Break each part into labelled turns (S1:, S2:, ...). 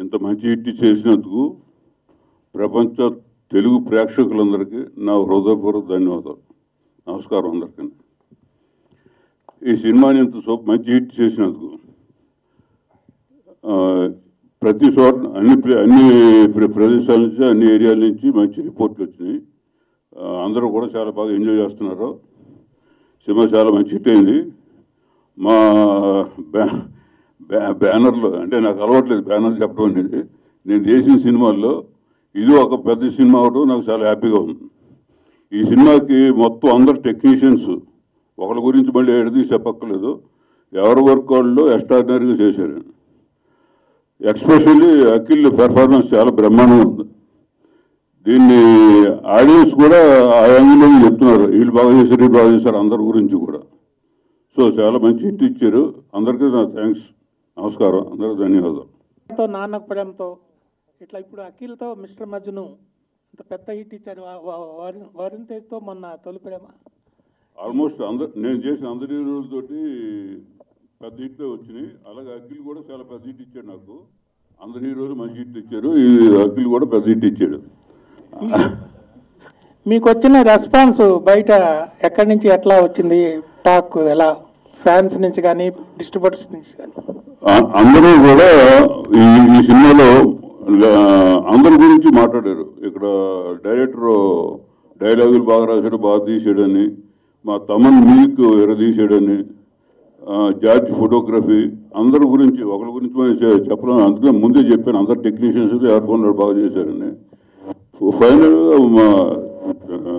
S1: ఇంత మంచి హిట్ చేసినందుకు ప్రపంచ తెలుగు ప్రేక్షకులందరికీ నా హృదయపూర్వక ధన్యవాదాలు నమస్కారం అందరికీ ఈ సినిమాని ఇంత సో- మంచి హిట్ చేసినందుకు ఆ, ప్రతి చోట అన్ని ప్ర- అన్ని ప్ర- ప్రదేశాల నుంచి అన్ని ఏరియాల నుంచి మంచి రిపోర్ట్లు వచ్చినాయి ఆ, అందరూ కూడా చాలా బాగా ఎంజాయ్ చేస్తున్నారు సినిమా చాలా మంచి హిట్ అయింది మా బ్యా- బ్యా- బ్యానర్లో అంటే నాకు అలవాట్లేదు బ్యానర్ చెప్పడం అనేది నేను చేసిన సినిమాల్లో ఇది ఒక పెద్ద సినిమా అవడం నాకు చాలా హ్యాపీగా ఉంది ఈ సినిమాకి మొత్తం అందరు టెక్నీషియన్స్ ఒకళ్ళ గురించి మళ్ళీ ఎడది చెప్పక్కర్లేదు ఎవరి వర్క్ వాళ్ళు ఎక్స్ట్రాడినరీగా చేశారు ఎక్స్పెషల్లీ అఖిల్ పెర్ఫార్మెన్స్ చాలా బ్రహ్మాండంగా ఉంది దీన్ని ఆడియన్స్ కూడా ఆ యాంగిల్లో చెప్తున్నారు వీళ్ళు బాగా చేశారు వీళ్ళు బాగా చేశారు అందరి గురించి కూడా సో చాలా మంచి హిట్ ఇచ్చారు అందరికీ నా థ్యాంక్స్ నమస్కారం అందరికీ ధన్యవాదాలు
S2: తో నాన్న ప్రేమతో ఇట్లా ఇప్పుడు అఖిల్తో మిస్టర్ మజ్ను ఇంత పెద్ద హిట్ ఇచ్చారు వా- వా- వరుణ్ వరుణ్ తేజ్తో మొన్న తొలి ప్రేమ
S1: ఆల్మోస్ట్ అందరు నేను చేసిన అందరి హీరోలతోటి పెద్ద హిట్లే వచ్చినాయి అలాగే అఖిల్ కూడా చాలా పెద్ద హిట్ ఇచ్చాడు నాకు అందరి హీరోలు మంచి హిట్ ఇచ్చారు ఈ అఖిల్ కూడా పెద్ద హిట్ ఇచ్చాడు
S2: మీకు వచ్చిన రెస్పాన్స్ బయట ఎక్కడి నుంచి ఎట్లా వచ్చింది టాక్ ఎలా ఫ్యాన్స్ నుంచి కానీ డిస్ట్రిబ్యూటర్స్ నుంచి కానీ
S1: ఆ- అందరూ కూడా ఈ ఈ సినిమాలో ఆ, అందరి గురించి మాట్లాడారు ఇక్కడ డైరెక్టర్ డైలాగులు బాగా రాశాడు బాగా తీసాడని మా తమన్ మ్యూజిక్ ఎరదీశాడని ఆ, జార్జ్ ఫోటోగ్రఫీ అందరి గురించి ఒకరి గురించి మనం చె- చెప్పడం అందుకే ముందే చెప్పాను అందరు టెక్నీషియన్స్ ఎవరి ఫోన్లో బాగా చేశారని ఫైనల్గా మా ఆ,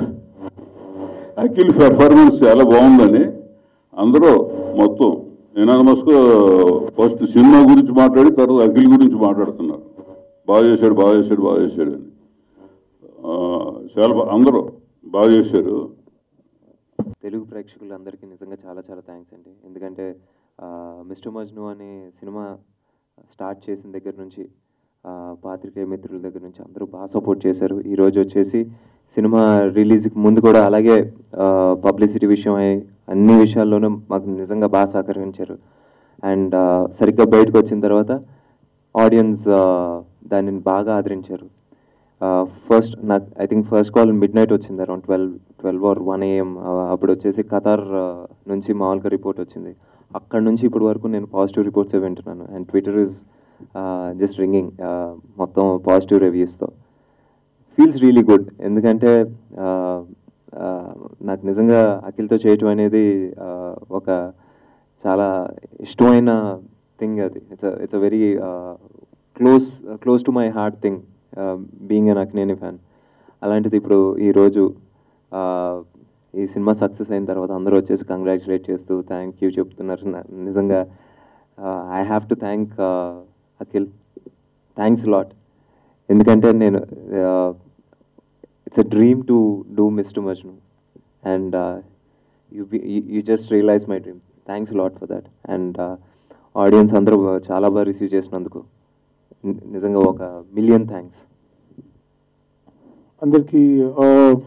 S1: అఖిల్ పెర్ఫార్మెన్స్ చాలా బాగుందని అందరూ మొత్తం ఎనానమస్గా ఫస్ట్ సినిమా గురించి మాట్లాడి తర్వాత అఖిల్ గురించి మాట్లాడుతున్నారు బాగా చేశాడు బాగా చేశాడు బాగా చేశాడు అని ఆ, చాలా బా- అందరూ బాగా చేశారు
S3: తెలుగు ప్రేక్షకులందరికీ నిజంగా చాలా చాలా థ్యాంక్స్ అండి ఎందుకంటే ఆ, మిస్టర్ మజ్ను అనే సినిమా స్టార్ట్ చేసిన దగ్గర నుంచి ఆ, పాత్రికేయ మిత్రుల దగ్గర నుంచి అందరూ బాగా సపోర్ట్ చేశారు ఈ రోజు వచ్చేసి సినిమా రిలీజ్కి ముందు కూడా అలాగే పబ్లిసిటీ విషయం అయి అన్ని విషయాల్లోనూ మాకు నిజంగా బాగా సహకరించారు అండ్ సరిగ్గా బయటకు వచ్చిన తర్వాత ఆడియన్స్ దానిని బాగా ఆదరించారు ఫస్ట్ నాకు I think first call midnight వచ్చింది around twelve twelve or one AM అప్పుడు వచ్చేసి ఖతార్ uh, నుంచి మామూలుగా రిపోర్ట్ వచ్చింది అక్కడ నుంచి ఇప్పటి వరకు నేను పాజిటివ్ రిపోర్ట్సే వింటున్నాను and Twitter is just ringing మొత్తం పాజిటివ్ రివ్యూస్తో ఫీల్స్ రియలీ గుడ్ ఎందుకంటే uh, uh, నాకు నిజంగా అఖిల్తో చేయటం అనేది uh, ఒక చాలా ఇష్టమైన థింగ్ అది it's it's a very close close to my heart thing being an Akkineni fan అలాంటిది ఇప్పుడు ఈరోజు ఈ సినిమా సక్సెస్ అయిన తర్వాత అందరూ వచ్చేసి కంగ్రాచులేట్ చేస్తూ థ్యాంక్ యూ చెప్తున్నారు నా- నిజంగా I have to thank Akhil thanks lot ఎందుకంటే నేను it's a dream to do mister Majnu and you you just realize my dream thanks lot for that and audience అందరూ చాలా బాగా రిసీవ్ చేసినందుకు ని- నిజంగా ఒక మిలియన్ థ్యాంక్స్
S4: అందరికీ ఆ,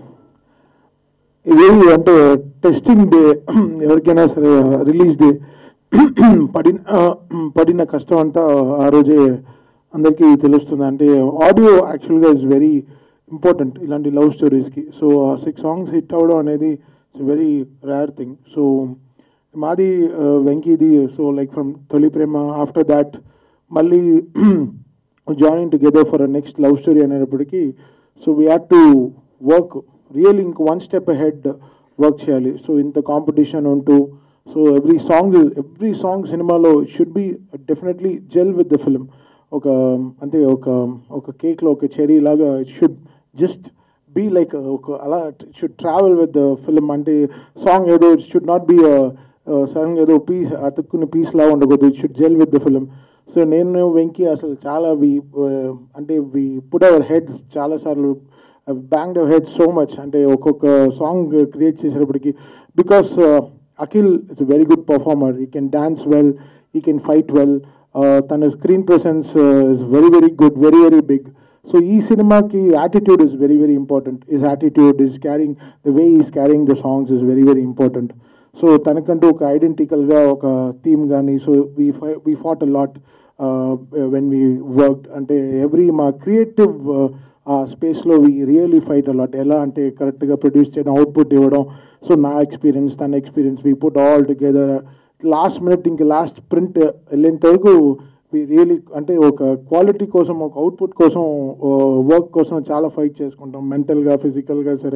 S4: ఇదేమి అంటే టెస్టింగ్ డే ఎవరికైనా సరే రిలీజ్ డే పడిన ఆ, పడిన కష్టం అంతా ఆ రోజే అందరికీ తెలుస్తుంది అంటే ఆడియో యాక్చువల్గా ఇస్ వెరీ ఇంపార్టెంట్ ఇలాంటి లవ్ స్టోరీస్కి సో ఆ సిక్స్ సాంగ్స్ హిట్ అవ్వడం అనేది it's very rare thing so మాది ఆ, వెంకీది so like from Tholi Prema after that మళ్ళీ join together for next love story అనేటప్పటికీ so we had to work real ఇంక వన్ స్టెప్ హెడ్ వర్క్ చేయాలి సో ఇంత కాంపిటీషన్ ఉంటూ so every song every song సినిమాలో should be definitely gel with the film ఒక అంటే ఒక ఒక కేక్లో ఒక చెరీ లాగా it should just be like ఒక అలా should travel with the film అంటే సాంగ్ ఏదో it should not be sudden ఏదో పీస్ అతుక్కున్న పీస్ లాగా ఉండకూడదు it should gel with the film so నేను వెంకీ అసలు చాలా వి అంటే వి పుట్ అవర్ హెడ్స్ చాలా సార్లు bang our head so much అంటే ఒక్కొక్క సాంగ్ క్రియేట్ చేసేటప్పటికి because Akhil it's very good performer he can dance well he can fight well తన screen presence is very very good very very big so ఈ సినిమాకి attitude is very very important is attitude is carrying the way is carrying the songs is very very important so తనకంటూ ఒక ఐడెంటికల్గా ఒక theme కానీ so we we fought a lot when we work అంటే every మా creative ఆ స్పేస్లో we really fight allot ఎలా అంటే కరెక్ట్గా ప్రొడ్యూస్ చేయడం అవుట్పుట్ ఇవ్వడం సో నా ఎక్స్పీరియన్స్ తన experience we put all together last minute ఇంక లాస్ట్ ప్రింట్ వెళ్ళేంత వరకు రియలీ అంటే ఒక క్వాలిటీ కోసం ఒక అవుట్పుట్ కోసం వర్క్ కోసం చాలా ఫైట్ చేసుకుంటాం మెంటల్గా ఫిజికల్గా సరే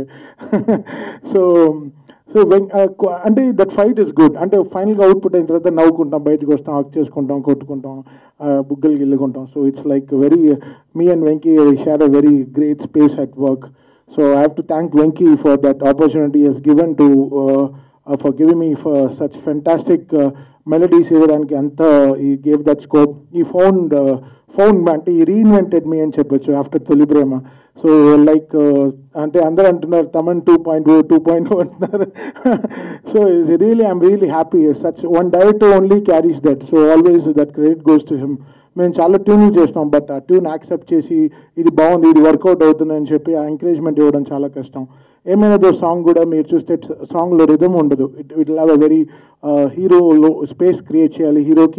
S4: సో సో అంటే దట్ ఫైట్ ఇస్ గుడ్ అంటే ఫైనల్గా అవుట్పుట్ అయిన తర్వాత నవ్వుకుంటాం బయటకు వస్తాం హక్ చేసుకుంటాం కొట్టుకుంటాం బుగ్గలు గిల్లుకుంటాం so it's like very me and Venky share a very great space at work so I have to thank Venky for that opportunity he's given to for giving me for such fantastic melodies ఇవ్వడానికి అంత he gave that scope he found found అంటే he reinvented మీ అని చెప్పొచ్చు after తొలి ప్రేమ so like అంటే అందరూ అంటున్నారు Thaman two point O two point O అంటున్నారు so really I'm really happy such one director only carries that so always that credit goes to him మేము చాలా ట్యూన్లు చేస్తాం బట్ ఆ ట్యూన్ యాక్సెప్ట్ చేసి ఇది బాగుంది ఇది వర్కౌట్ అవుతుందని చెప్పి ఆ ఎంకరేజ్మెంట్ ఇవ్వడం చాలా కష్టం ఏమైనాదో సాంగ్ కూడా మీరు చూస్తే సాంగ్లో రిధమ్ ఉండదు it it have a very హీరోలో స్పేస్ క్రియేట్ చేయాలి హీరోకి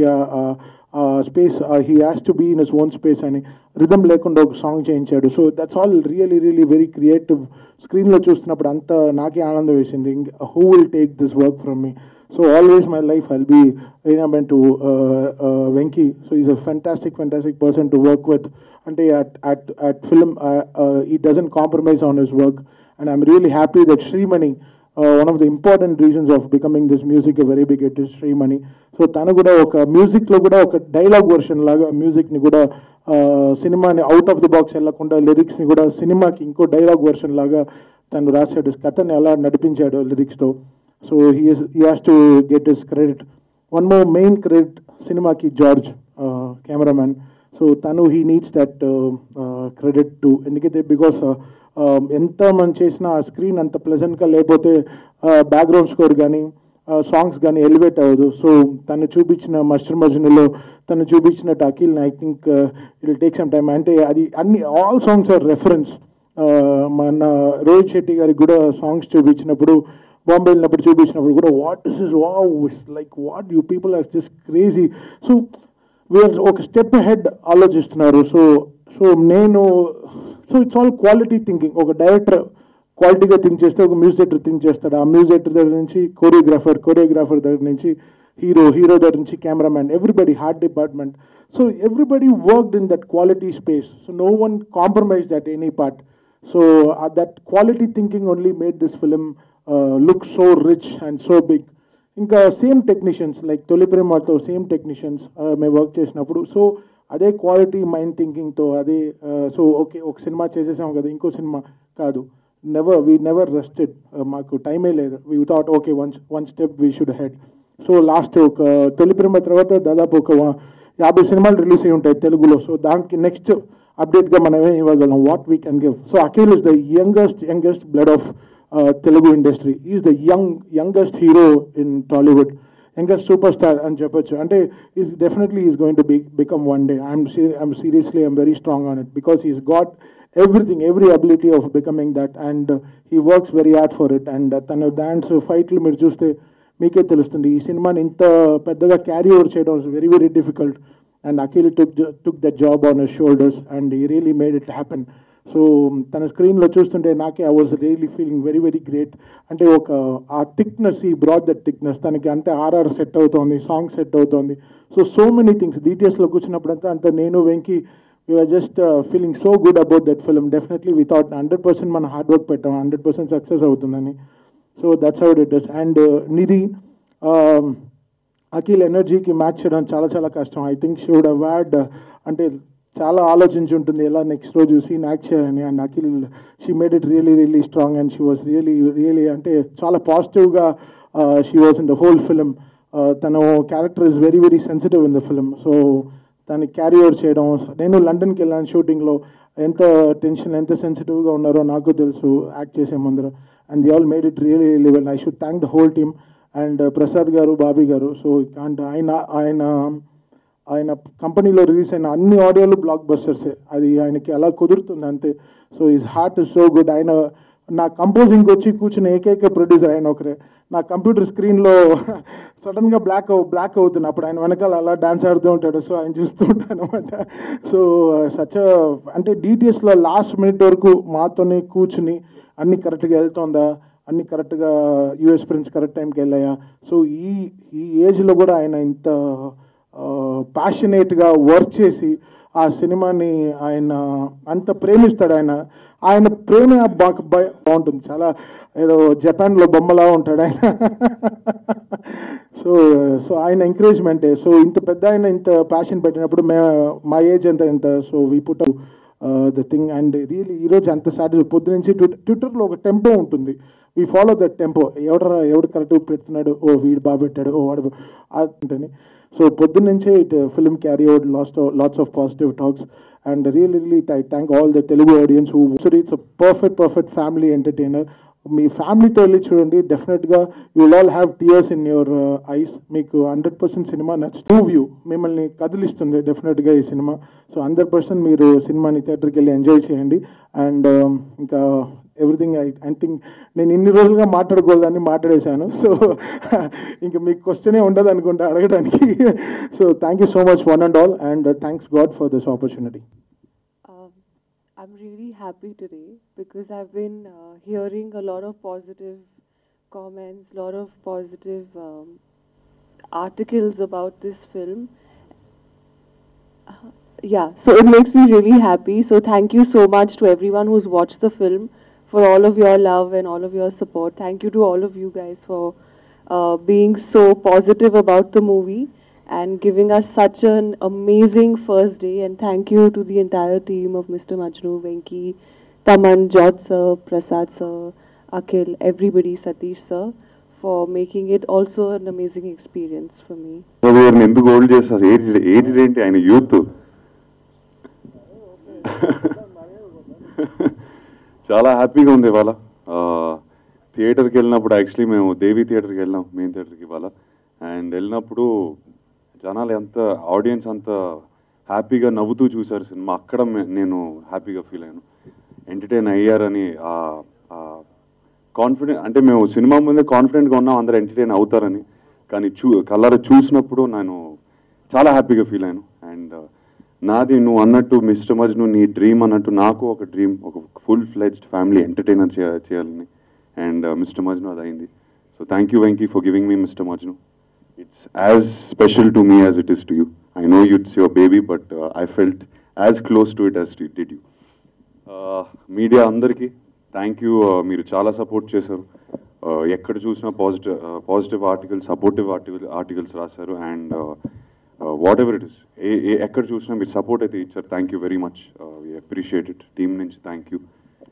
S4: space he has to be in his own space అని రిధమ్ లేకుండా ఒక సాంగ్ చేయించాడు so that's all really really very creative స్క్రీన్లో చూస్తున్నప్పుడు అంత నాకే ఆనందం వేసింది who will take this work from me so always my life I'll be రీనబెన్ to Venky so is a fantastic fantastic person to work with అంటే at at at film he doesn't compromise on his work and I'm really happy that Srimani, uh, one of the important reasons of becoming this music a very big hit is Srimani. So తను కూడా ఒక మ్యూజిక్లో కూడా ఒక dialogue version లాగా మ్యూజిక్ని కూడా సినిమాని out of the box వెళ్లకుండా లిరిక్స్ని కూడా సినిమాకి ఇంకో డైలాగ్ వర్షన్ లాగా తను రాశాడు కథని ఎలా నడిపించాడు లిరిక్స్తో so he he has to get his credit one more main credit సినిమాకి జార్జ్ కెమెరామ్యాన్ సో తను he needs that credit too ఎందుకైతే బికాస్ ఎంత మనం చేసినా ఆ స్క్రీన్ అంత ప్లెజెంట్గా లేకపోతే బ్యాక్గ్రౌండ్ స్కోర్ కానీ సాంగ్స్ కానీ ఎలివేట్ అవ్వదు సో తను చూపించిన మస్టర్ మజనులో తను చూపించినట్టు Akhil I think it take some time అంటే అది అన్ని ఆల్ సాంగ్స్ ఆర్ రెఫరెన్స్ మన రోహిత్ శెట్టి గారికి కూడా సాంగ్స్ చూపించినప్పుడు బాంబే వెళ్ళినప్పుడు చూపించినప్పుడు కూడా what is is wow like what you people are just crazy so we're ఒక స్టెప్ హెడ్ ఆలోచిస్తున్నారు సో సో నేను so it's all quality thinking ఒక డైరెక్టర్ క్వాలిటీగా థింక్ చేస్తే ఒక మ్యూజిక్ డైరెక్టర్ థింక్ చేస్తాడు ఆ మ్యూజిక్ డైరెక్టర్ దగ్గర నుంచి కోరియోగ్రాఫర్ కోరియోగ్రాఫర్ దగ్గర నుంచి హీరో హీరో దగ్గర నుంచి cameraman everybody heart department so everybody worked in that quality space so no one compromise that any part so that quality thinking only made this film look so rich and so big ఇంకా same technicians like తొలి ప్రేమతో same technicians మేము work చేసినప్పుడు so అదే quality mind థింకింగ్తో అదే so okay ఒక cinema చేసేసాం కదా ఇంకో సినిమా కాదు నెవర్ వీ నెవర్ రెస్టెడ్ మాకు టైమే లేదు we thought okay one one step we should head so last ఒక తొలి ప్రేమ తర్వాత దాదాపు ఒక యాభై సినిమాలు రిలీజ్ అయి ఉంటాయి తెలుగులో సో దానికి నెక్స్ట్ అప్డేట్గా మనం ఏం ఇవ్వగలం what we can give so Akhil is the youngest youngest blood of Telugu industry is the young youngest hero in Tollywood youngest super star అని చెప్పొచ్చు అంటే is definitely is going to be become one day I'm I'm seriously I'm very strong on it because he's got everything every ability of becoming that and he works very hard for it and తన dance ఫైట్లు మీరు చూస్తే మీకే తెలుస్తుంది ఈ సినిమాని ఇంత పెద్దగా క్యారీ ఓవర్ చేయడం very very difficult and Akhil took took the job on her shoulders and he really made it happen so తన స్క్రీన్లో చూస్తుంటే నాకే I was really feeling very very great అంటే ఒక ఆ థిక్నెస్ ఈ బ్రాడ్ దట్ థిక్నెస్ తనకి అంటే ఆర్ఆర్ సెట్ అవుతోంది సాంగ్ సెట్ అవుతోంది సో సో మెనీ థింగ్స్ డీటెయిల్స్లో కూర్చున్నప్పుడంతా అంతా నేను Venky we're just feeling so good about that film definitely we thought hundred percent మన హార్డ్ వర్క్ పెట్టాం హండ్రెడ్ పర్సెంట్ సక్సెస్ అవుతుందని so that's how it is and Nidhi Akhil ఎనర్జీకి మ్యాచ్ చేయడం చాలా చాలా కష్టం I think she would award అంటే చాలా ఆలోచించి ఉంటుంది ఎలా నెక్స్ట్ రోజు సీన్ యాక్ట్ చేయాలని and Akhil she made it really really strong and she was really really అంటే చాలా పాజిటివ్గా she was in the whole film తన character is very very sensitive in the film so దాన్ని క్యారీ ఓవర్ చేయడం నేను లండన్కి వెళ్ళాను షూటింగ్లో ఎంత టెన్షన్ ఎంత సెన్సిటివ్గా ఉన్నారో నాకు తెలుసు యాక్ట్ చేసే ముందర and the all made it really really well I should thank the whole team and Prasad garu Bobby గారు సో అండ్ ఆయన ఆయన ఆయన కంపెనీలో రిలీజ్ అయిన అన్ని ఆడియోలు బ్లాక్ బస్టర్సే అది ఆయనకి అలా కుదురుతుంది అంతే so his heart is so good ఆయన నా కంపోజింగ్కి వచ్చి కూర్చున్న ఏకైక ప్రొడ్యూసర్ ఆయన ఒకరే నా కంప్యూటర్ స్క్రీన్లో సడన్ గా బ్లాక్ బ్లాక్ అవుతుంది అప్పుడు ఆయన వెనకాల అలా డాన్స్ ఆడుతూ ఉంటాడు సో ఆయన చూస్తూ ఉంటాను అనమాట సో సచ్ అంటే DTS లో లాస్ట్ మినిట్ వరకు మాతోనే కూర్చుని అన్ని కరెక్ట్గా వెళ్తోందా అన్ని కరెక్ట్గా యూఎస్ ఫ్రెండ్స్ కరెక్ట్ టైంకి వెళ్ళాయా సో ఈ ఈ ఏజ్లో కూడా ఆయన ఇంత ప్యాషనేట్గా వర్క్ చేసి ఆ సినిమాని ఆయన అంత ప్రేమిస్తాడు ఆయన ఆయన ప్రేమ బాగా బా- బాగుంటుంది చాలా ఏదో జపాన్లో బొమ్మలా ఉంటాడు ఆయన సో సో ఆయన ఎంకరేజ్మెంటే సో ఇంత పెద్ద ఆయన ఇంత ప్యాషన్ పెట్టినప్పుడు మే మా ఏజ్ ఎంత ఎంత so we put the thing and really ఈరోజు అంత సాటిస్ పొద్దు నుంచి ట్విట్టర్ ట్విట్టర్లో ఒక టెంపో ఉంటుంది వీ ఫాలో దట్ టెంపో ఎవడ ఎవడు కరెక్ట్ పెడుతున్నాడు ఓ వీడు బాగా పెట్టాడు ఓ వాడు అంటని సో పొద్దున్నుంచే it film carry out last lots of positive talks and really really I thank all the Telugu audience who so it's perfect perfect family entertainer మీ ఫ్యామిలీతో వెళ్ళి చూడండి డెఫినెట్గా you will all have tears in your eyes మీకు hundred percent సినిమా నచ్చు వ్యూ మిమ్మల్ని కదిలిస్తుంది డెఫినెట్గా ఈ సినిమా సో హండ్రెడ్ పర్సెంట్ మీరు సినిమాని థియేటర్కి వెళ్ళి ఎంజాయ్ చేయండి అండ్ ఇంకా ఎవ్రీథింగ్ ఐ ఐ థింక్ నేను ఇన్ని రోజులుగా మాట్లాడకూడదని మాట్లాడేశాను సో ఇంకా మీకు క్వశ్చనే ఉండదు అనుకుంటా అడగడానికి so thank you so much one and all and thanks god for this opportunity
S5: Um, I'm really happy today because I've been uh, hearing a lot of positive comments, a lot of positive um, articles about this film. Uh, yeah, so it makes me really happy. So thank you so much to everyone who's watched the film for all of your love and all of your support. Thank you to all of you guys for uh, being so positive about the movie and giving us such an amazing first day. And thank you to the entire team of Mr. Majnu, Venki, Taman, Jot sir, Prasad sir, Akhil, everybody, Satish sir, for making it also an amazing experience for me.
S6: గారిని ఎందుకు hold చేస్తారు age age ఏంటి ఆయన youth చాలా హ్యాపీగా ఉంది ఇవాళ థియేటర్కి వెళ్ళినప్పుడు యాక్చువల్లీ మేము దేవి థియేటర్కి వెళ్ళాం మెయిన్ థియేటర్కి ఇవాళ అండ్ వెళ్ళినప్పుడు జనాలు ఎంత ఆడియన్స్ అంత హ్యాపీగా నవ్వుతూ చూశారు సినిమా అక్కడ మే- నేను హ్యాపీగా ఫీల్ అయ్యాను ఎంటర్టైన్ అయ్యారని కాన్ఫిడెంట్ అంటే మేము సినిమా ముందే కాన్ఫిడెంట్గా ఉన్నాం అందరూ ఎంటర్టైన్ అవుతారని కానీ చూ కలర్ చూసినప్పుడు నేను చాలా హ్యాపీగా ఫీల్ అయ్యాను అండ్ నాది నువ్వు అన్నట్టు మిస్టర్ మజ్ను నీ డ్రీమ్ అన్నట్టు నాకు ఒక డ్రీమ్ ఒక ఫుల్ ఫ్లెజ్డ్ ఫ్యామిలీ ఎంటర్టైనర్ చేయాలని అండ్ మిస్టర్ మజ్ను అది అయింది so thank you Venky for giving me mister Majnu it's as special to me as it is to you. I know it's your baby, but uh, I felt as close to it as you- did you. Media అందరికీ thank you మీరు చాలా support చేశారు Uh, ఎక్కడ చూసినా positive positive articles supportive article articles రాశారు and whatever it is a a- ఎక్కడ చూసినా మీరు సపోర్ట్ అయితే ఇచ్చారు thank you very much we appreciate it team నుంచి థ్యాంక్ యూ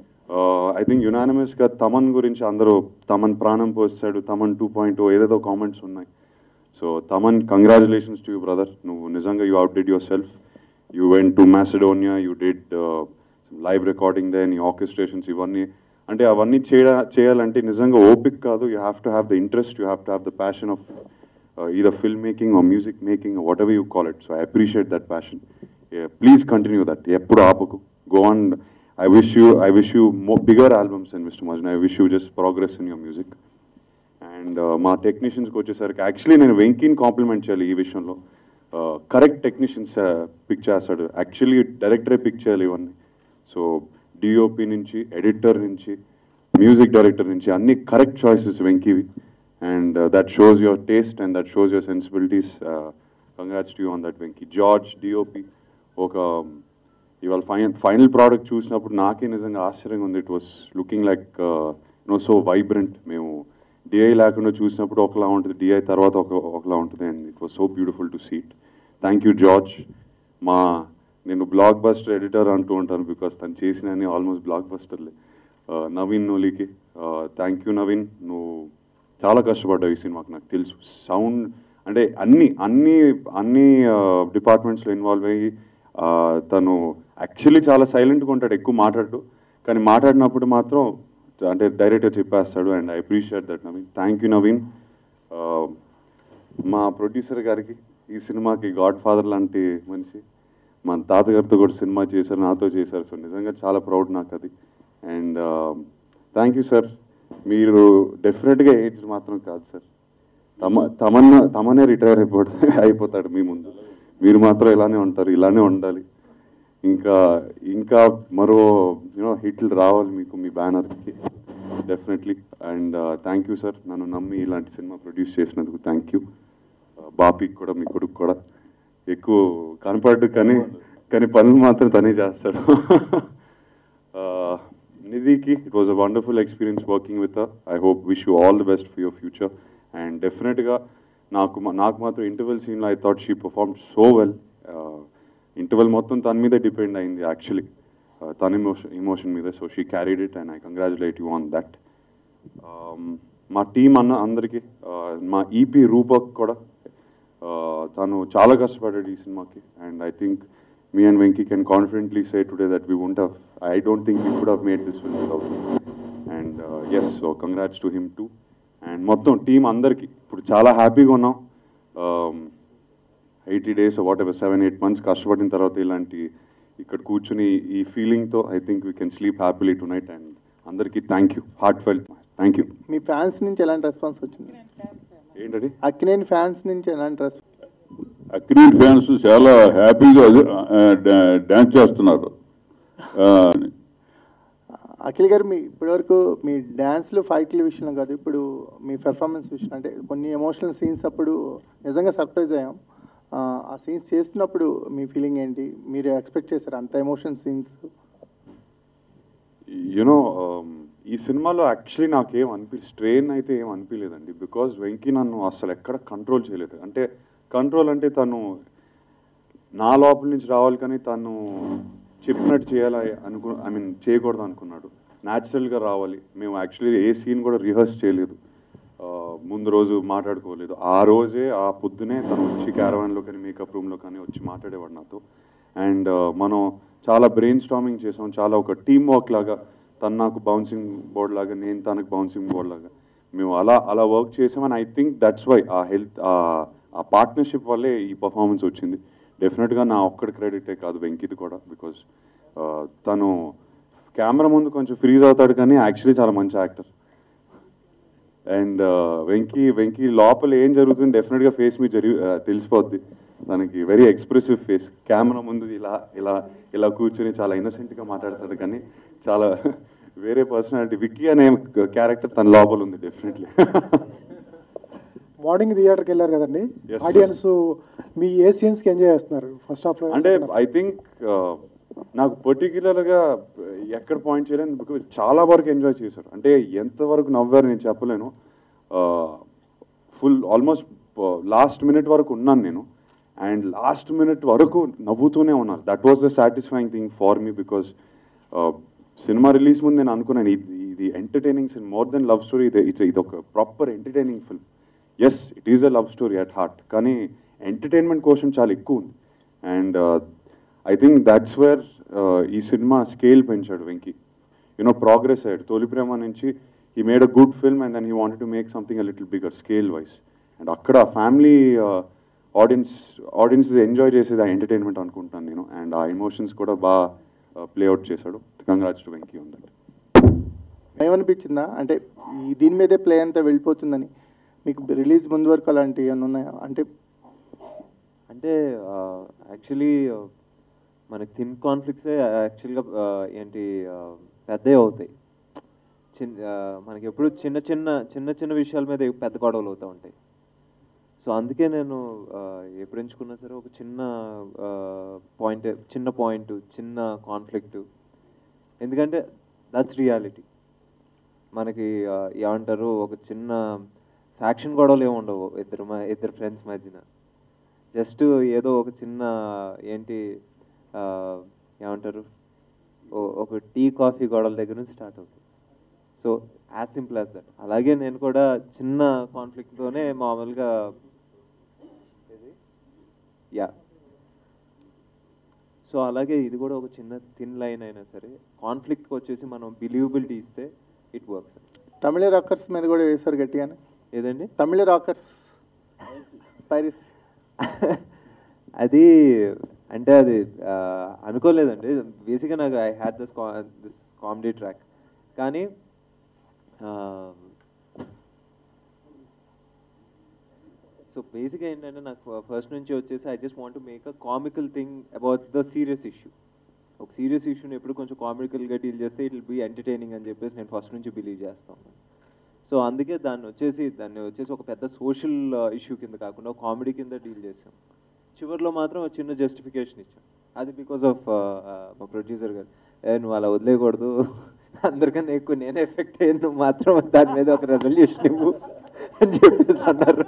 S6: ఐ థింక్ యునానిమస్గా తమన్ గురించి అందరూ తమన్ ప్రాణం పోస్తాడు తమన్ టూ పాయింట్ ఏదేదో కామెంట్స్ ఉన్నాయి so Thaman congratulations to you brother నువ్వు నిజంగా you out did yourself you went to Macedonia you did live recording దే నీ ఆర్కెస్ట్రేషన్స్ ఇవన్నీ అంటే అవన్నీ చేయ చేయాలంటే నిజంగా ఓపిక్ కాదు you have to have the interest you have to have the passion of either film making or music making whatever you call it so I appreciate that passion please continue that ఎప్పుడు ఆపకు go on I wish you I wish you more bigger albums and mister Majnu I wish you just progress in your music and మా టెక్నీషియన్స్కి వచ్చేసరికి actually నేను వెంకీని complement చేయాలి ఈ విషయంలో correct technicians pick చేస్తాడు యాక్చువల్లీ డైరెక్టరే పిక్ చేయాలి ఇవన్నీ సో డిఓపి నుంచి ఎడిటర్ నుంచి మ్యూజిక్ డైరెక్టర్ నుంచి అన్ని కరెక్ట్ చాయిసెస్ వెంకీవి and that shows your taste and that shows your sensibilities congrats to on that Venky George DOP ఒక ఇవాళ ఫైనల్ ఫైనల్ ప్రోడక్ట్ చూసినప్పుడు నాకే నిజంగా ఆశ్చర్యంగా ఉంది it was looking like no so vibrant మేము డిఐ లేకుండా చూసినప్పుడు ఒకలా ఉంటుంది డిఐ తర్వాత ఒక ఒకలా ఉంటుంది and it was so beautiful to see it thank you George మా నేను బ్లాక్ బస్టర్ ఎడిటర్ అంటూ ఉంటాను బికాస్ తను చేసిన ఆల్మోస్ట్ బ్లాక్ బస్టర్లే నవీన్ నోలీకి థ్యాంక్ యూ నవీన్ నువ్వు చాలా కష్టపడ్డావు ఈ సినిమాకి నాకు తెలుసు సౌండ్ అంటే అన్ని అన్ని అన్ని డిపార్ట్మెంట్స్లో ఇన్వాల్వ్ అయ్యి ఆ, తను యాక్చువల్లీ చాలా సైలెంట్గా ఉంటాడు ఎక్కువ మాట్లాడు కానీ మాట్లాడినప్పుడు మాత్రం అంటే డైరెక్టర్ చెప్పేస్తాడు and I appreciate that Naveen thank you Naveen ఆ, మా ప్రొడ్యూసర్ గారికి ఈ సినిమాకి గాడ్ ఫాదర్ లాంటి మనిషి మన తాతగారితో కూడా సినిమా చేశారు నాతో చేశారు సో నిజంగా చాలా ప్రౌడ్ నాకు అది అండ్ థ్యాంక్ యూ సార్ మీరు డెఫినెట్గా ఏజ్ మాత్రం కాదు సార్ తమ తమన్నా తమనే రిటైర్ అయిపోడు అయిపోతాడు మీ ముందు మీరు మాత్రం ఇలానే ఉంటారు ఇలానే ఉండాలి ఇంకా ఇంకా మరో యూనో హిట్లు రావాలి మీకు మీ బ్యానర్కి definitely and thank you sir నన్ను నమ్మి ఇలాంటి సినిమా ప్రొడ్యూస్ చేసినందుకు థ్యాంక్ యూ బాపీకి కూడా మీ కొడుకు కూడా ఎక్కువ కనపడ్డు కానీ కానీ పనులు మాత్రం తనే చేస్తాడు నిధికి it was a wonderful experience working with I hope wish you all the best for your future and డెఫినెట్గా నాకు మా- నాకు మాత్రం ఇంటర్వెల్ సీన్లో I thought she perform so well interval మొత్తం తన మీదే డిపెండ్ అయింది యాక్చువల్లీ తన ఇమోషన్ ఇమోషన్ మీద so she carried it and I congratulate you on that మా టీం అన్న అందరికీ uh, మా ఈపీ రూపక్ కూడా uh, తను చాలా కష్టపడ్డాడు ఈ సినిమాకి and I think me and Venky can confidently say today that we won't have I don't think we could have made this film without and S so congrats to him too and మొత్తం team అందరికీ ఇప్పుడు చాలా హ్యాపీగా ఉన్నాం eighty days whatever seven eight months కష్టపడిన తర్వాత ఇలాంటి ఇక్కడ కూర్చుని ఈ ఫీలింగ్తో I think we can sleep happily tonight and అందరికీ thank you heart full thank you
S7: మీ ఫ్యాన్స్ నుంచి ఎలాంటి రెస్పాన్స్ వచ్చింది
S6: ఏంటది
S7: అక్కినేని ఫ్యాన్స్ నుంచి ఎలాంటి రెస్పాన్స్
S1: అక్రీన్ ఫ్యాన్స్ చాలా హ్యాపీగా డ్యాన్స్ చేస్తున్నారు ఆ,
S7: అఖిల్ గారు మీ ఇప్పటివరకు మీ డ్యాన్స్లు ఫైట్ల విషయంలో కాదు ఇప్పుడు మీ పెర్ఫార్మెన్స్ విషయం అంటే కొన్ని ఎమోషనల్ సీన్స్ అప్పుడు నిజంగా సర్ప్రైజ్ అయ్యాం ఆ, ఆ సీన్స్ చేస్తున్నప్పుడు మీ ఫీలింగ్ ఏంటి మీరు ఎక్స్పెక్ట్ చేశారు అంత ఎమోషన్ సీన్స్
S6: యునో ఈ సినిమాలో యాక్చువల్లీ నాకేం అనిపి స్ట్రెయిన్ అయితే ఏం అనిపించలేదండి బికాజ్ వెంకీ నన్ను అసలు ఎక్కడ కంట్రోల్ చేయలేదు అంటే కంట్రోల్ అంటే తను నా లోపల నుంచి రావాలి కానీ తను చెప్పినట్టు చేయాలి అనుకు ఐ మీన్ చేయకూడదు అనుకున్నాడు న్యాచురల్గా రావాలి మేము యాక్చువల్లీ ఏ సీన్ కూడా రిహర్స్ చేయలేదు ఆ, ముందు రోజు మాట్లాడుకోలేదు ఆ రోజే ఆ పొద్దునే తను వచ్చి క్యారవాన్లో కానీ మేకప్ రూమ్లో కానీ వచ్చి మాట్లాడేవాడు నాతో అండ్ మనం చాలా బ్రెయిన్ స్టామింగ్ చేసాం చాలా ఒక టీమ్ వర్క్ లాగా తను నాకు బౌన్సింగ్ బోర్డ్ లాగా నేను తనకు బౌన్సింగ్ బోర్డ్ లాగా మేము అలా అలా వర్క్ చేసామని I think that's why uh health uh partnership వల్లే ఈ పర్ఫార్మెన్స్ వచ్చింది డెఫినెట్గా నా ఒక్కడి క్రెడిటే కాదు వెంకిది కూడా బికాజ్ తను కెమెరా ముందు కొంచెం ఫ్రీజ్ అవుతాడు కానీ యాక్చువల్లీ చాలా మంచి యాక్టర్ అండ్ వెంకీ వెంకీ లోపల ఏం జరుగుతుంది డెఫినెట్గా ఫేస్ మీ జరిగి ఆ, తెలిసిపోద్ది తనకి వెరీ ఎక్స్ప్రెసివ్ ఫేస్ కెమెరా ముందు ఇలా ఇలా ఇలా కూర్చొని చాలా ఇన్నసెంట్గా మాట్లాడతాడు కానీ చాలా వేరే పర్సనాలిటీ విక్కీ అనే క్యారెక్టర్ తన లోపల ఉంది డెఫినెట్లీ
S4: మార్నింగ్ థియేటర్కి వెళ్ళారు కదండి
S6: Yes, sir.
S4: ఆడియన్స్ మీ ఏ సీన్స్ కి ఎంజాయ్ చేస్తున్నారు ఫస్ట్ హాఫ్
S6: అంటే ఐ థింక్ నాకు పర్టికులర్గా ఎక్కడ పాయింట్ చేయలేదు బికాజ్ చాలా వరకు ఎంజాయ్ చేశారు అంటే ఎంతవరకు నవ్వారు నేను చెప్పలేను ఫుల్ ఆల్మోస్ట్ లాస్ట్ మినిట్ వరకు ఉన్నాను నేను అండ్ లాస్ట్ మినిట్ వరకు నవ్వుతూనే ఉన్నాను that was the satisfying thing for me because సినిమా రిలీజ్ ముందు నేను అనుకున్నాను ఇది ఇది ఎంటర్టైనింగ్ సినిమా మోర్ దెన్ లవ్ స్టోరీ ఇది ఇది ఇది ఒక proper entertaining film yes it is a love story at heart కానీ ఎంటర్టైన్మెంట్ కోసం చాలా ఎక్కువ ఉంది and I think that's where ఈ సినిమా స్కేల్ పెంచాడు వెంకీ యూనో ప్రోగ్రెస్ అయ్యాడు తొలి ప్రేమ నుంచి he made a good film and then he wanted to make something a little bigger scale wise and అక్కడ ఫ్యామిలీ ఆడియన్స్ ఆడియన్స్ ఎంజాయ్ చేసేది ఆ ఎంటర్టైన్మెంట్ అనుకుంటాను నేను అండ్ ఆ ఎమోషన్స్ కూడా బాగా ప్లేఅవుట్ చేశాడు కంగ్రాట్స్ టు వెంకీ ఉంది
S7: ఏమనిపించిందా అంటే ఈ దీని మీదే ప్లే అంతా వెళ్ళిపోతుందని మీకు రిలీజ్ ముందు వరకు అలాంటివి ఏమైనా ఉన్నాయా అంటే
S3: అంటే యాక్చువల్లీ మనకి థిన్ కాన్ఫ్లిక్ట్సే యాక్చువల్గా ఏంటి పెద్దవి అవుతాయి చిన్న మనకి ఎప్పుడు చిన్న చిన్న చిన్న చిన్న విషయాల మీద పెద్ద గొడవలు అవుతూ ఉంటాయి సో అందుకే నేను ఆ, ఎప్పుడు ఎంచుకున్నా సరే ఒక చిన్న పాయింట్ చిన్న పాయింట్ చిన్న కాన్ఫ్లిక్ట్ ఎందుకంటే దట్స్ రియాలిటీ మనకి ఆ, ఏమంటారు ఒక చిన్న ఫ్యాక్షన్ గొడవలు ఏమి ఉండవు ఇద్దరు మ- ఇద్దరు ఫ్రెండ్స్ మధ్యన జస్ట్ ఏదో ఒక చిన్న ఏంటి ఆ, ఏమంటారు ఓ- ఒక టీ కాఫీ గొడవల దగ్గర నుంచి స్టార్ట్ అవుతుంది so as simple as that అలాగే నేను కూడా చిన్న కాన్ఫ్లిక్ట్తోనే మామూలుగా యా సో అలాగే ఇది కూడా ఒక చిన్న థిన్ లైన్ అయినా సరే కాన్ఫ్లిక్ట్కి వచ్చేసి మనం బిలీవబిలిటీ ఇస్తే ఇట్ వర్క్స్
S7: తమిళ రాకర్స్ మీద కూడా వేశారు గట్టిగానే
S3: ఏదండి
S7: తమిళ రాకర్స్ పైరిస్
S3: అది అంటే అది ఆ, అనుకోలేదండి బేసిక్గా నాకు I had this this comedy track కానీ ఆ, సో బేసిక్గా ఏంటంటే నాకు ఫస్ట్ నుంచి వచ్చేసి I just want make a comical thing about the serious issue ఒక సీరియస్ ఇష్యూని ఎప్పుడు కొంచెం కామికల్గా డీల్ చేస్తే ఇట్ విల్ బీ ఎంటర్టైనింగ్ అని చెప్పేసి నేను ఫస్ట్ నుంచి బిలీవ్ చేస్తాను సో అందుకే దాన్ని వచ్చేసి దాన్ని వచ్చేసి ఒక పెద్ద సోషల్ ఇష్యూ కింద కాకుండా ఒక కామెడీ కింద డీల్ చేసాం చివరిలో మాత్రం ఒక చిన్న జస్టిఫికేషన్ ఇచ్చాం అది బికాస్ ఆఫ్ మా ప్రొడ్యూసర్ గారు ఏ నువ్వు అలా వదిలేయకూడదు అందరికన్నా ఎక్కువ నేనే ఎఫెక్ట్ అయ్యాను నువ్వు మాత్రం దాని మీద ఒక రెజల్యూషన్ ఇవ్వు అని చెప్పేసి అన్నారు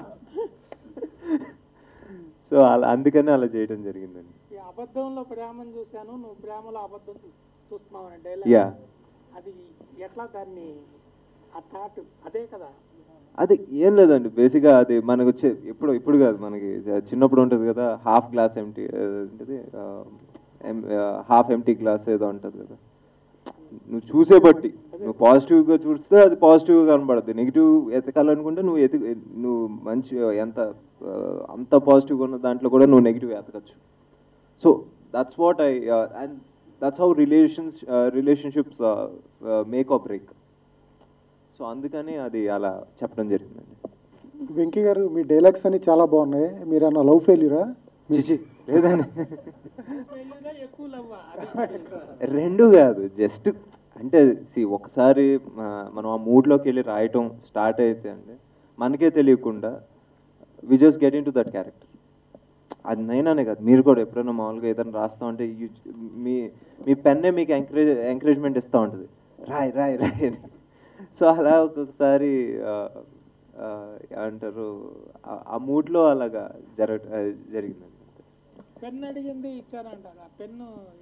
S3: సో అలా అందుకనే అలా చేయడం జరిగిందండి
S2: ఈ అబద్ధంలో ప్రేమను చూశాను నువ్వు ప్రేమలో అబద్ధం చూ- చూస్తున్నావు అనే
S3: యా
S2: డైలాగ్ అది ఎట్లా దాన్ని ఆ థాట్ అదే కదా
S3: అది ఏం లేదండి బేసిక్గా అది మనకు వచ్చే ఇప్పుడు ఇప్పుడు కాదు మనకి చిన్నప్పుడు ఉంటుంది కదా హాఫ్ గ్లాస్ ఎంటీ ఏంటిది హాఫ్ ఎంటీ గ్లాస్ ఏదో ఉంటుంది కదా నువ్వు చూసే బట్టి నువ్వు పాజిటివ్గా చూస్తే అది పాజిటివ్గా కనబడుతుంది నెగిటివ్ ఎతకాలనుకుంటే నువ్వు ఎతు నువ్వు మంచి ఎంత ఆ, అంత పాజిటివ్గా ఉన్న దాంట్లో కూడా నువ్వు నెగిటివ్ ఎతకచ్చు so that's what I and that's how relations relationships make or break so అందుకని అది అలా చెప్పడం జరిగిందండి
S4: వెంకీ గారు మీ డైలాగ్స్ అన్ని చాలా బాగున్నాయి మీరు అన్న లవ్ ఫెయిల్యూరా
S3: చిచి లేదండి
S2: పెళ్ళిగా ఎక్కువ లవ్వా అది
S3: రెండు కాదు జస్ట్ అంటే సి ఒకసారి ఆ, మనం ఆ మూడ్లోకి వెళ్ళి రాయటం స్టార్ట్ అయితే అండి మనకే తెలియకుండా we just get into that character అది నైనానే కాదు మీరు కూడా ఎప్పుడైనా మామూలుగా ఏదైనా రాస్తా ఉంటే you- మీ మీ పెన్నే మీకు ఎంకరేజ్ ఎంకరేజ్మెంట్ ఇస్తూ ఉంటుంది రాయ్ రాయ్ రాయ్ అని సో అలా ఒక్కొక్కసారి ఆ, ఆ, ఏమంటారు ఆ- ఆ మూడ్లో అలాగా జరగ జరిగిందండి
S2: పెన్ అడిగింది ఇచ్చారంట ఆ పెన్ను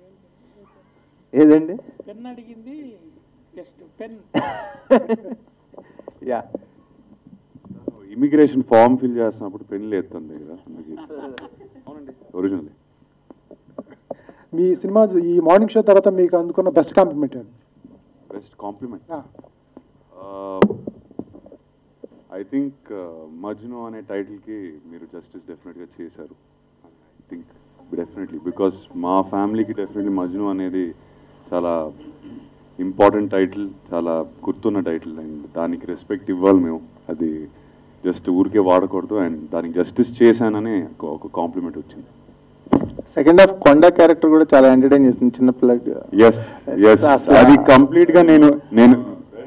S3: ఏదండి
S2: పెన్ అడిగింది just pen
S3: yeah
S6: immigration form fill చేస్తున్నప్పుడు పెన్నులు ఎత్తుంది కదా అందుకే అవునండి ఒరిజినల్
S4: మీ సినిమా ఈ మార్నింగ్ షో తర్వాత మీకు అందుకున్న బెస్ట్ కాంప్లిమెంట్ అండి
S6: best compliment I think Majnu అనే టైటిల్కి మీరు జస్టిస్ డెఫినెట్గా చేశారు ఐ థింక్ డెఫినెట్లీ బికాస్ మా ఫ్యామిలీకి డెఫినెట్లీ మజ్ను అనేది చాలా ఇంపార్టెంట్ టైటిల్ చాలా గుర్తున్న టైటిల్ అండ్ దానికి రెస్పెక్ట్ ఇవ్వాలి మేము అది జస్ట్ ఊరికే వాడకూడదు అండ్ దానికి జస్టిస్ చేశానని ఒక- ఒక కాంప్లిమెంట్ వచ్చింది
S7: సెకండ్ హాఫ్ కొండ క్యారెక్టర్ కూడా చాలా ఎంటర్టైన్ చేస్తుంది చిన్న పిల్లకి
S6: ఎస్ ఎస్ అది కంప్లీట్ గా నేను నేను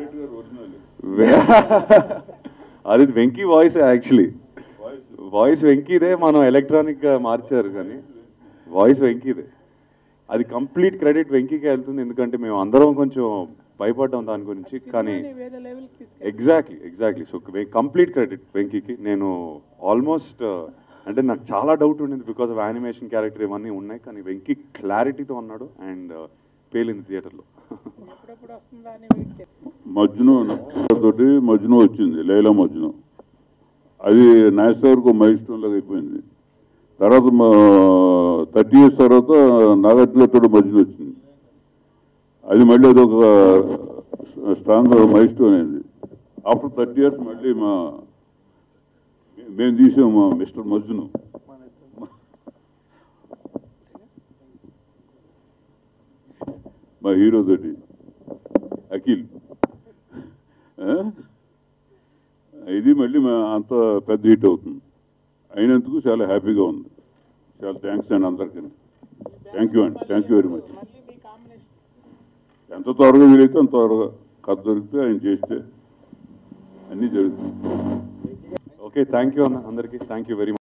S6: అది వెంకీ వాయిస్ యాక్చువల్లీ వాయిస్ వెంకీదే మనం ఎలక్ట్రానిక్ గా మార్చారు కానీ వాయిస్ వెంకీదే అది కంప్లీట్ క్రెడిట్ వెంకీకే వెళ్తుంది ఎందుకంటే మేము అందరం కొంచెం భయపడ్డాం దాని గురించి కానీ
S2: వేరే లెవెల్కి తీసుకెళ్ళి
S6: exactly exactly so complete credit వెంకీకి నేను ఆల్మోస్ట్ అంటే నాకు చాలా డౌట్ ఉండింది బికాస్ ఆఫ్ యానిమేషన్ క్యారెక్టర్ ఇవన్నీ ఉన్నాయి కానీ వెంకీ క్లారిటీతో ఉన్నాడు అండ్ పేలింది థియేటర్లో
S2: ఎప్పుడెప్పుడు వస్తుందా అని వెయిట్ చేస్తాను
S1: మజ్ను తోటి మజ్ను వచ్చింది లైలా మజ్ను అది నాగేశ్వరకు మైల్ స్టోన్ లాగా అయిపోయింది తర్వాత థర్టీ ఇయర్స్ తర్వాత నాగార్జున తోటి మజ్ను వచ్చింది అది మళ్ళీ అదొక స్ట్రాంగ్ మైల్ స్టోన్ అయింది ఆఫ్టర్ థర్టీ ఇయర్స్ మళ్ళీ మా మేము తీసాము మా మిస్టర్ మజ్ను మా హీరో తోటి అఖిల్ ఆ? ఇది మళ్ళీ మా అంత పెద్ద హిట్ అవుతుంది అయినందుకు చాలా హ్యాపీగా ఉంది చాలా థ్యాంక్స్ అండి అందరికీ థ్యాంక్ యూ అండి థ్యాంక్ యూ వెరీ మచ్
S2: మళ్ళీ మీ కాంబినేషన్
S1: ఎంత త్వరగా వీలైతే అంత త్వరగా కథ దొరికితే ఆయన చేస్తే అన్నీ జరుగుతాయి
S6: ఓకే థ్యాంక్ యూ అన్న అందరికీ థ్యాంక్ యూ వెరీ మచ్